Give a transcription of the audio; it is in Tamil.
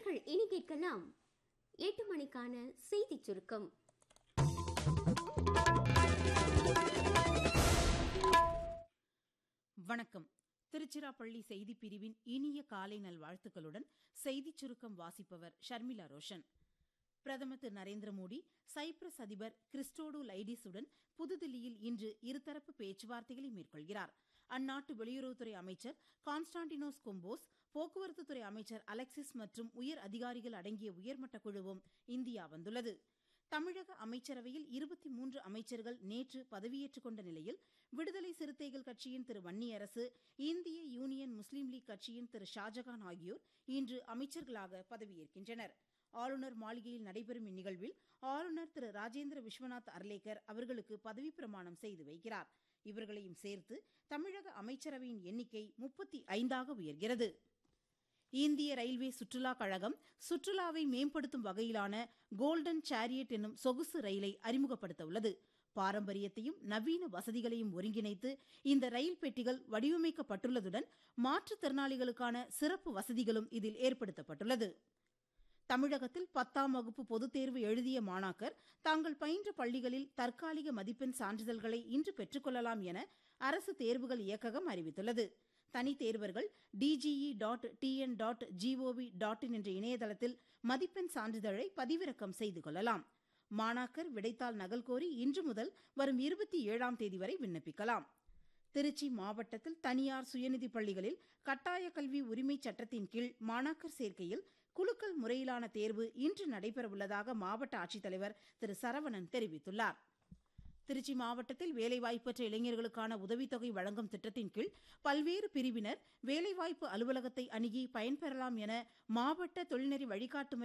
நேர்கள் இனி கேட்கலாம் எட்டு மணிக்கான செய்திச் சுருக்கம் வணக்கம் திருச்சிராப்பள்ளி செய்திப் பிரிவின் இனிய காலை நல்வாழ்த்துக்களுடன் செய்திச் சுருக்கம் வாசிப்பவர் ஷர்மிளா ரோஷன் பிரதமர் திரு நரேந்திர மோடி சைப்ரஸ் அதிபர் கிறிஸ்டோடு லைடிஸுடன் புதுதில்லியில் இன்று இருதரப்பு பேச்சுவார்த்தைகளை மேற்கொள்கிறார் அந்நாட்டு வெளியுறவுத்துறை அமைச்சர் கான்ஸ்டான்டினோஸ் கொம்போஸ் போக்குவரத்துத்துறை அமைச்சர் அலெக்சிஸ் மற்றும் உயர் அதிகாரிகள் அடங்கிய உயர்மட்ட குழுவும் இந்தியா வந்துள்ளது தமிழக அமைச்சரவையில் இருபத்தி மூன்று அமைச்சர்கள் நேற்று பதவியேற்றுக் கொண்ட நிலையில் விடுதலை சிறுத்தைகள் கட்சியின் திரு வன்னியரசு இந்திய யூனியன் முஸ்லீம் லீக் கட்சியின் திரு ஷாஜகான் ஆகியோர் இன்று அமைச்சர்களாக பதவியேற்கின்றனர் ஆளுநர் மாளிகையில் நடைபெறும் இந்நிகழ்வில் ஆளுநர் திரு ராஜேந்திர விஸ்வநாத் அர்லேக்கர் அவர்களுக்கு பதவிப் பிரமாணம் செய்து வைக்கிறார் இவர்களையும் சேர்த்து தமிழக அமைச்சரவையின் எண்ணிக்கை முப்பத்தி ஐந்தாக உயர்கிறது இந்திய ரயில்வே சுற்றுலா கழகம் சுற்றுலாவை மேம்படுத்தும் வகையிலான கோல்டன் சேரியட் என்னும் சொகுசு ரயிலை அறிமுகப்படுத்த உள்ளது பாரம்பரியத்தையும் நவீன வசதிகளையும் ஒருங்கிணைத்து இந்த ரயில் பெட்டிகள் வடிவமைக்கப்பட்டுள்ளதுடன் மாற்றுத்திறனாளிகளுக்கான சிறப்பு வசதிகளும் இதில் ஏற்படுத்தப்பட்டுள்ளது தமிழகத்தில் பத்தாம் வகுப்பு பொதுத் தேர்வு எழுதிய மாணாக்கர் தாங்கள் பயின்ற பள்ளிகளில் தற்காலிக மதிப்பெண் சான்றிதழ்களை இன்று பெற்றுக்கொள்ளலாம் என அரசு தேர்வுகள் இயக்ககம் அறிவித்துள்ளது தனித் தேர்வர்கள் DGE dot TN dot GOV dot in என்ற இணையதளத்தில் மதிப்பெண் சான்றிதழை பதிவிறக்கம் செய்து கொள்ளலாம் மாணாக்கர் விடைத்தாள் நகல் கோரி இன்று முதல் வரும் இருபத்தி ஏழாம் தேதி வரை விண்ணப்பிக்கலாம் திருச்சி மாவட்டத்தில் தனியார் சுயநிதி பள்ளிகளில் கட்டாய கல்வி உரிமைச் சட்டத்தின் கீழ் மாணாக்கர் சேர்க்கையில் குலுக்கல் முறையிலான தேர்வு இன்று நடைபெறவுள்ளதாக மாவட்ட ஆட்சித்தலைவர் திரு சரவணன் தெரிவித்துள்ளார் திருச்சி மாவட்டத்தில் வேலைவாய்ப்பற்ற இளைஞர்களுக்கான உதவித்தொகை வழங்கும் திட்டத்தின் கீழ் பல்வேறு பிரிவினர் வேலைவாய்ப்பு அலுவலகத்தை அணுகி பயன்பெறலாம் என மாவட்ட தொழில்நெறி வழிகாட்டு